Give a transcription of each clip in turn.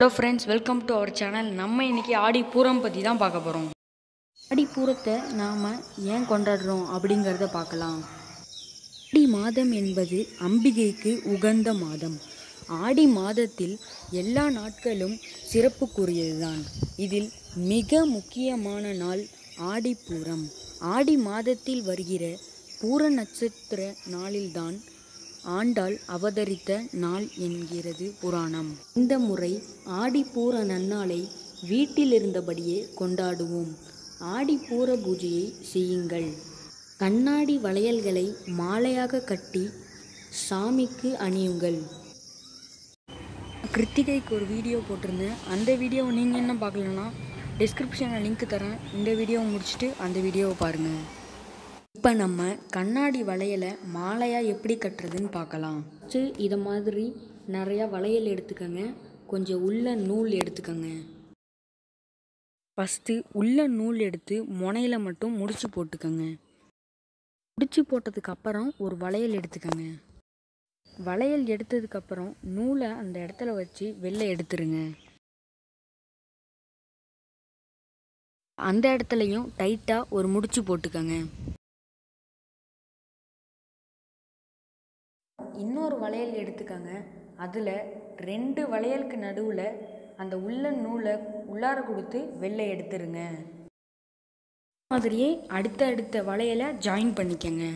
hello friends welcome to our channel நம்ம இன்னைக்கு ஆடி பூரம் பற்றி தான் பார்க்க போகிறோம் ஆடி பூரத்தை நாம் ஏன் கொண்டாடுறோம் அப்படிங்கிறத பார்க்கலாம் ஆடி மாதம் என்பது அம்பிகைக்கு உகந்த மாதம் ஆடி மாதத்தில் எல்லா நாட்களும் சிறப்புக்குரியதுதான் இதில் மிக முக்கியமான நாள் ஆடிப்பூரம் ஆடி மாதத்தில் வருகிற பூர நட்சத்திர நாளில்தான் ஆண்டாள் அவதரித்த நாள் என்கிறது புராணம் இந்த முறை ஆடிப்பூர நன்னாளை வீட்டில் இருந்தபடியே கொண்டாடுவோம் ஆடிப்பூர பூஜையை செய்யுங்கள் கண்ணாடி வளையல்களை மாலையாக கட்டி சாமிக்கு அணியுங்கள் கிருத்திகைக்கு ஒரு வீடியோ போட்டிருந்தேன் அந்த வீடியோவை நீங்கள் என்ன பார்க்கலன்னா டிஸ்கிரிப்ஷனில் லிங்க் தரேன் இந்த வீடியோவை முடிச்சுட்டு அந்த வீடியோவை பாருங்கள் இப்போ நம்ம கண்ணாடி வளையலை மாலையாக எப்படி கட்டுறதுன்னு பார்க்கலாம் ஃபஸ்ட்டு இதை மாதிரி நிறையா வளையல் எடுத்துக்கோங்க கொஞ்சம் உள்ள நூல் எடுத்துக்கோங்க ஃபஸ்ட்டு உள்ள நூல் எடுத்து முனையில் மட்டும் முடிச்சு போட்டுக்கோங்க முடிச்சு போட்டதுக்கு அப்புறம் ஒரு வளையல் எடுத்துக்கோங்க வளையல் எடுத்ததுக்கப்புறம் நூலை அந்த இடத்துல வச்சு வெளில எடுத்துருங்க அந்த இடத்துலையும் டைட்டாக ஒரு முடிச்சு போட்டுக்கோங்க இன்னொரு வளையல் எடுத்துக்கோங்க அதில் ரெண்டு வளையலுக்கு நடுவில் அந்த உள்ள நூலை உள்ளார கொடுத்து வெளில எடுத்துருங்க மாதிரியே அடுத்த அடுத்த வளையலை ஜாயின் பண்ணிக்கங்க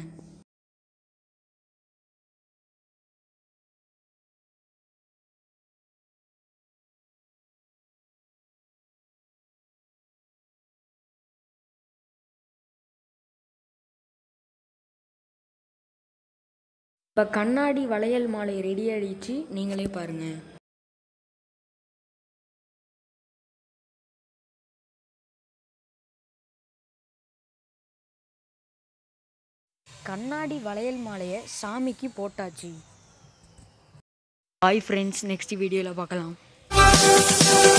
இப்போ கண்ணாடி வளையல் மாலை ரெடி ஆயிடுச்சு நீங்களே பாருங்கள் கண்ணாடி வளையல் மாலையை சாமிக்கு போட்டாச்சு பாய் ஃப்ரெண்ட்ஸ் நெக்ஸ்ட் வீடியோவில் பார்க்கலாம்